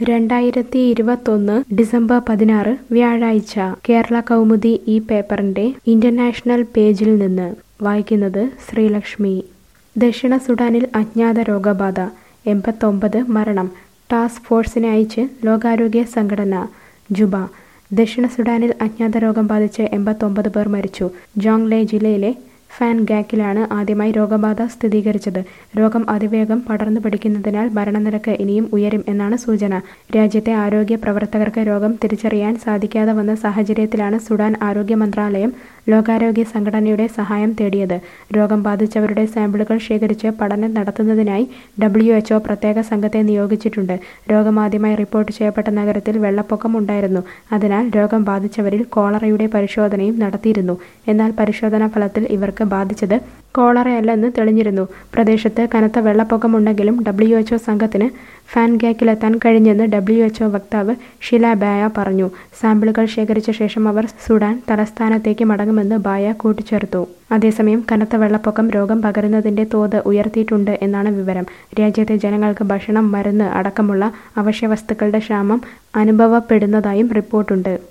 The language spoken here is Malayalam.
രണ്ടായിരത്തി ഇരുപത്തൊന്ന് ഡിസംബർ പതിനാറ് വ്യാഴാഴ്ച കേരള കൗമുദി ഈ പേപ്പറിന്റെ ഇന്റർനാഷണൽ പേജിൽ നിന്ന് വായിക്കുന്നത് ശ്രീലക്ഷ്മി ദക്ഷിണ സുഡാനിൽ അജ്ഞാത രോഗബാധ എൺപത്തൊമ്പത് മരണം ടാസ്ക് ഫോഴ്സിനെ അയച്ച് ലോകാരോഗ്യ സംഘടന ജുബ ദക്ഷിണ സുഡാനിൽ അജ്ഞാത രോഗം ബാധിച്ച് എൺപത്തൊമ്പത് പേർ മരിച്ചു ജോങ്ലെ ജില്ലയിലെ ഫാൻ ഗാക്കിലാണ് ആദ്യമായി രോഗബാധ സ്ഥിരീകരിച്ചത് രോഗം അതിവേഗം പടർന്നു പിടിക്കുന്നതിനാൽ മരണനിരക്ക് ഇനിയും ഉയരും എന്നാണ് സൂചന രാജ്യത്തെ ആരോഗ്യ പ്രവർത്തകർക്ക് രോഗം തിരിച്ചറിയാൻ സാധിക്കാതെ വന്ന സാഹചര്യത്തിലാണ് സുഡാൻ ആരോഗ്യ മന്ത്രാലയം ലോകാരോഗ്യ സംഘടനയുടെ സഹായം തേടിയത് രോഗം ബാധിച്ചവരുടെ സാമ്പിളുകൾ ശേഖരിച്ച് പഠനം നടത്തുന്നതിനായി ഡബ്ല്യു എച്ച്ഒ പ്രത്യേക സംഘത്തെ നിയോഗിച്ചിട്ടുണ്ട് രോഗം ആദ്യമായി റിപ്പോർട്ട് ചെയ്യപ്പെട്ട നഗരത്തിൽ വെള്ളപ്പൊക്കം ഉണ്ടായിരുന്നു അതിനാൽ രോഗം ബാധിച്ചവരിൽ കോളറയുടെ പരിശോധനയും നടത്തിയിരുന്നു എന്നാൽ പരിശോധനാ ഫലത്തിൽ ഇവർക്ക് ബാധിച്ചത് കോളറയല്ലെന്ന് തെളിഞ്ഞിരുന്നു പ്രദേശത്ത് കനത്ത വെള്ളപ്പൊക്കമുണ്ടെങ്കിലും ഡബ്ല്യു എച്ച്ഒ സംഘത്തിന് ഫാൻഗാക്കിലെത്താൻ കഴിഞ്ഞെന്ന് ഡബ്ല്യു എച്ച്ഒ വക്താവ് ഷില ബായ പറഞ്ഞു സാമ്പിളുകൾ ശേഖരിച്ച ശേഷം അവർ സുഡാൻ തലസ്ഥാനത്തേക്ക് മടങ്ങുമെന്ന് ബായ കൂട്ടിച്ചേർത്തു അതേസമയം കനത്ത വെള്ളപ്പൊക്കം രോഗം പകരുന്നതിന്റെ തോത് ഉയർത്തിയിട്ടുണ്ട് എന്നാണ് വിവരം രാജ്യത്തെ ജനങ്ങൾക്ക് ഭക്ഷണം മരുന്ന് അടക്കമുള്ള അവശ്യ വസ്തുക്കളുടെ ക്ഷാമം അനുഭവപ്പെടുന്നതായും റിപ്പോർട്ടുണ്ട്